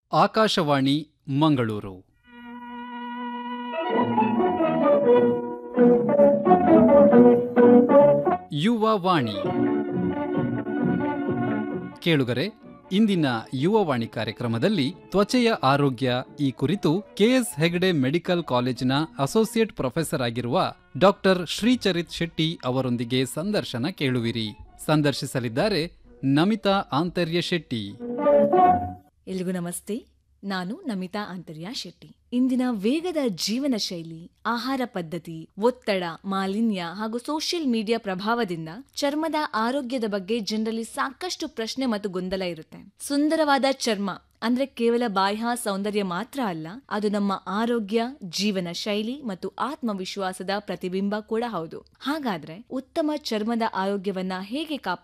ಆಕಾಶವಾಣಿ ಮಂಗಳೂರು ಯುವ ವಾಣಿ ಕೇಳುಗರೆ ಇಂದಿನ ಯುವವಾಣಿ ಕಾರ್ಯಕ್ರಮದಲ್ಲಿ ತ್ವಚೆಯ ಆರೋಗ್ಯ ಈ ಕುರಿತು ಕೆಎಸ್ ಹೆಗ್ಡೆ ಮೆಡಿಕಲ್ ಕಾಲೇಜಿನ ಅಸೋಸಿಯೇಟ್ ಪ್ರೊಫೆಸರ್ ಆಗಿರುವ ಡಾಕ್ಟರ್ ಶ್ರೀಚರಿತ್ ಶೆಟ್ಟಿ ಅವರೊಂದಿಗೆ ಸಂದರ್ಶನ ಕೇಳುವಿರಿ ಸಂದರ್ಶಿಸಲಿದ್ದಾರೆ ನಮಿತಾ ಆಂತರ್ಯ ಶೆಟ್ಟಿ ಎಲ್ರಿಗೂ ನಮಸ್ತೆ ನಾನು ನಮಿತಾ ಆಂತರ್ಯ ಶೆಟ್ಟಿ ಇಂದಿನ ವೇಗದ ಜೀವನ ಶೈಲಿ ಆಹಾರ ಪದ್ಧತಿ ಒತ್ತಡ ಮಾಲಿನ್ಯ ಹಾಗೂ ಸೋಷಿಯಲ್ ಮೀಡಿಯಾ ಪ್ರಭಾವದಿಂದ ಚರ್ಮದ ಆರೋಗ್ಯದ ಬಗ್ಗೆ ಜನರಲ್ಲಿ ಸಾಕಷ್ಟು ಪ್ರಶ್ನೆ ಮತ್ತು ಗೊಂದಲ ಇರುತ್ತೆ ಸುಂದರವಾದ ಚರ್ಮ ಅಂದ್ರೆ ಕೇವಲ ಬಾಹ್ಯ ಸೌಂದರ್ಯ ಮಾತ್ರ ಅಲ್ಲ ಅದು ನಮ್ಮ ಆರೋಗ್ಯ ಜೀವನ ಶೈಲಿ ಮತ್ತು ಆತ್ಮವಿಶ್ವಾಸದ ಪ್ರತಿಬಿಂಬ ಕೂಡ ಹೌದು ಹಾಗಾದ್ರೆ ಉತ್ತಮ ಚರ್ಮದ ಆರೋಗ್ಯವನ್ನ ಹೇಗೆ ಕಾಪಾಡ